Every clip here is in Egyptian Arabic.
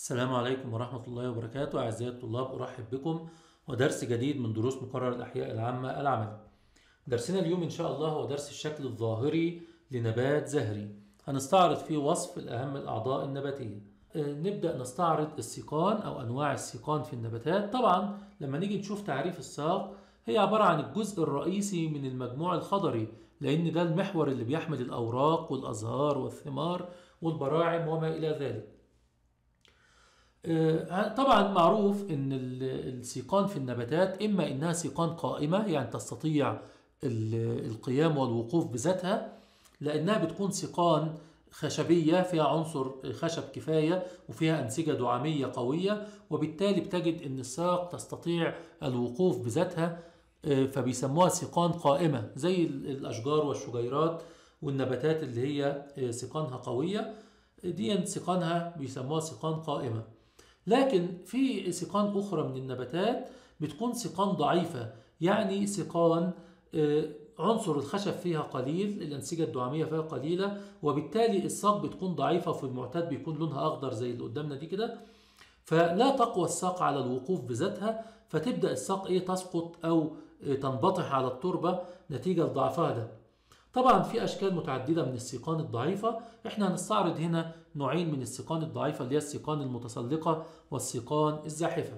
السلام عليكم ورحمة الله وبركاته أعزائي الطلاب أرحب بكم ودرس جديد من دروس مقرر الأحياء العامة العملي درسنا اليوم إن شاء الله هو درس الشكل الظاهري لنبات زهري هنستعرض فيه وصف الأهم الأعضاء النباتية آه، نبدأ نستعرض السيقان أو أنواع السيقان في النباتات طبعا لما نيجي نشوف تعريف الساق هي عبارة عن الجزء الرئيسي من المجموع الخضري لأن ده المحور اللي بيحمل الأوراق والأزهار والثمار والبراعم وما إلى ذلك آه، طبعا معروف ان ال- السيقان في النباتات اما انها سيقان قائمه يعني تستطيع ال- القيام والوقوف بذاتها لانها بتكون سيقان خشبيه فيها عنصر خشب كفايه وفيها انسجه دعاميه قويه وبالتالي بتجد ان الساق تستطيع الوقوف بذاتها آه، فبيسموها سيقان قائمه زي ال- الاشجار والشجيرات والنباتات اللي هي آه، سيقانها قويه دي سيقانها بيسموها سيقان قائمه لكن في سيقان أخرى من النباتات بتكون سيقان ضعيفة يعني سيقان آه، عنصر الخشب فيها قليل الأنسجة الدعامية فيها قليلة وبالتالي الساق بتكون ضعيفة في المعتاد بيكون لونها أخضر زي اللي قدامنا دي كده فلا تقوى الساق على الوقوف بذاتها فتبدأ الساق إيه تسقط أو آه، تنبطح على التربة نتيجة لضعفها ده طبعا في اشكال متعدده من السيقان الضعيفه احنا هنستعرض هنا نوعين من السيقان الضعيفه اللي هي السيقان المتسلقه والسيقان الزاحفه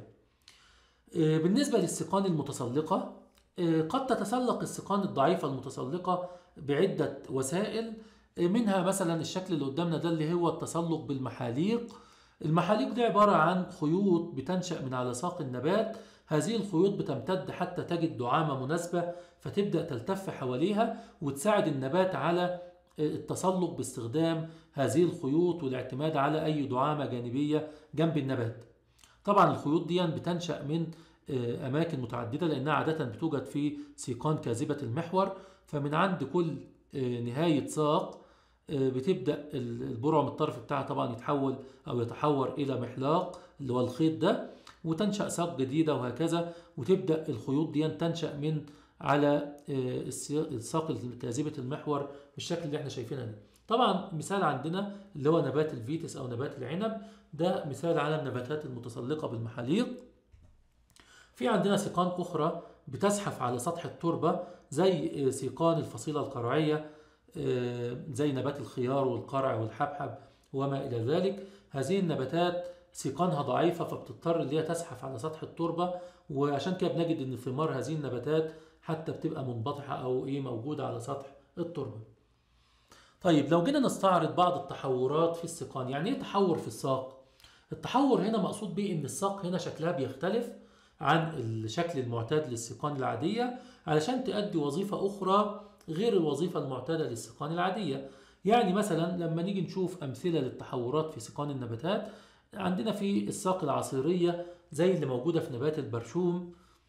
آه، بالنسبه للسيقان المتسلقه آه، قد تتسلق السيقان الضعيفه المتسلقه بعده وسائل آه، منها مثلا الشكل اللي قدامنا ده اللي هو التسلق بالمحاليق المحاليق دي عباره عن خيوط بتنشا من على ساق النبات هذه الخيوط بتمتد حتى تجد دعامه مناسبه فتبدا تلتف حواليها وتساعد النبات على التسلق باستخدام هذه الخيوط والاعتماد على اي دعامه جانبيه جنب النبات. طبعا الخيوط دي بتنشا من آه، اماكن متعدده لانها عاده بتوجد في سيقان كاذبه المحور فمن عند كل آه، نهايه ساق آه، بتبدا ال- البرعم الطرف بتاعها طبعا يتحول او يتحور الى محلاق اللي هو الخيط ده وتنشا ساق جديده وهكذا وتبدا الخيوط دي تنشا من على آه، السي- الساق الكاذبه المحور بالشكل اللي احنا شايفينها دي طبعا مثال عندنا اللي هو نبات الفيتس او نبات العنب ده مثال على النباتات المتسلقه بالمحاليق في عندنا سيقان اخرى بتزحف على سطح التربه زي آه، سيقان الفصيله القرعيه آه، زي نبات الخيار والقرع والحبحب وما الى ذلك هذه النباتات سيقانها ضعيفه فبتضطر ان هي تزحف على سطح التربه وعشان كده بنجد ان ثمار هذه النباتات حتى بتبقى منبطحه او ايه موجوده على سطح التربه. طيب لو جينا نستعرض بعض التحورات في السيقان، يعني ايه تحور في الساق؟ التحور هنا مقصود به ان الساق هنا شكلها بيختلف عن الشكل المعتاد للسيقان العاديه علشان تؤدي وظيفه اخرى غير الوظيفه المعتاده للسيقان العاديه. يعني مثلا لما نيجي نشوف امثله للتحورات في سيقان النباتات عندنا في الساق العصيريه زي اللي موجوده في نبات البرشوم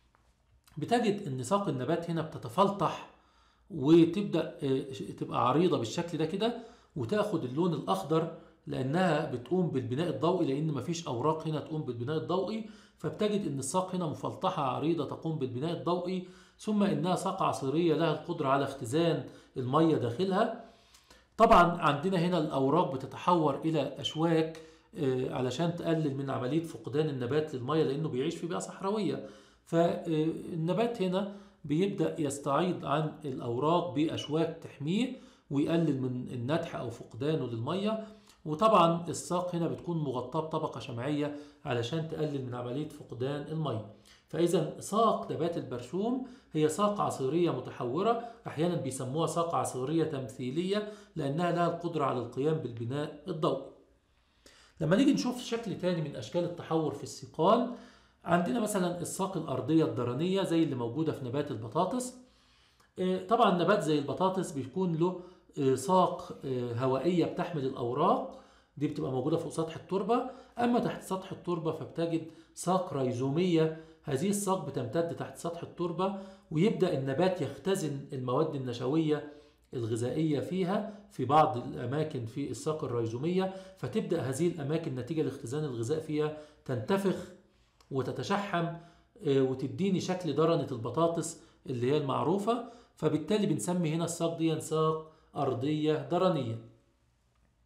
بتجد ان ساق النبات هنا بتتفلتح وتبدا آه، تبقى عريضه بالشكل ده كده وتاخد اللون الاخضر لانها بتقوم بالبناء الضوئي لان مفيش اوراق هنا تقوم بالبناء الضوئي فبتجد ان الساق هنا مفلطحه عريضه تقوم بالبناء الضوئي ثم انها ساق عصيريه لها القدره على اختزان الميه داخلها طبعا عندنا هنا الاوراق بتتحور الى اشواك آه، علشان تقلل من عمليه فقدان النبات للميه لانه بيعيش في بيئه صحراويه فالنبات هنا بيبدا يستعيض عن الاوراق باشواك تحميه ويقلل من النتح او فقدانه للميه وطبعا الساق هنا بتكون مغطاه بطبقه شمعيه علشان تقلل من عمليه فقدان الميه فاذا ساق نبات البرشوم هي ساق عصيريه متحوره احيانا بيسموها ساق عصيريه تمثيليه لانها لها القدره على القيام بالبناء الضوئي لما نيجي نشوف شكل تاني من اشكال التحور في السيقان عندنا مثلا الساق الارضيه الدرنيه زي اللي موجوده في نبات البطاطس آه، طبعا نبات زي البطاطس بيكون له آه، ساق آه، هوائيه بتحمل الاوراق دي بتبقى موجوده فوق سطح التربه اما تحت سطح التربه فبتجد ساق ريزوميه هذه الساق بتمتد تحت سطح التربه ويبدا النبات يختزن المواد النشويه الغذائيه فيها في بعض الاماكن في الساق الريزوميه فتبدا هذه الاماكن نتيجه لاختزان الغذاء فيها تنتفخ وتتشحم آه، وتديني شكل درنة البطاطس اللي هي المعروفة فبالتالي بنسمي هنا الساق دي ساق أرضية درنية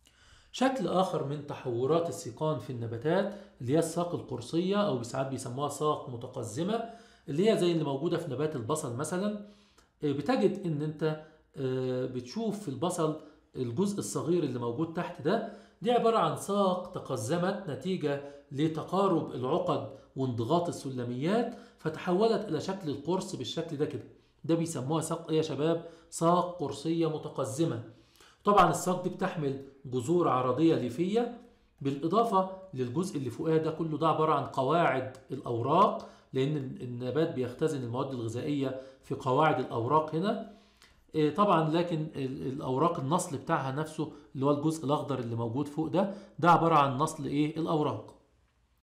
شكل آخر من تحورات السيقان في النباتات اللي هي الساق القرصية أو ساعات بيسموها ساق متقزمة اللي هي زي اللي موجودة في نبات البصل مثلا آه، بتجد إن أنت آه، بتشوف في البصل الجزء الصغير اللي موجود تحت ده دي عبارة عن ساق تقزمت نتيجة لتقارب العقد وانضغاط السلميات فتحولت إلى شكل القرص بالشكل ده كده ده بيسموها ساق إيه يا شباب؟ ساق قرصية متقزمة طبعا الساق دي بتحمل جذور عرضية ليفية بالإضافة للجزء اللي فوقها ده كله ده عبارة عن قواعد الأوراق لأن النبات بيختزن المواد الغذائية في قواعد الأوراق هنا إيه طبعا لكن ال- الأوراق النصل بتاعها نفسه اللي هو الجزء الأخضر اللي موجود فوق ده ده عبارة عن نصل إيه الأوراق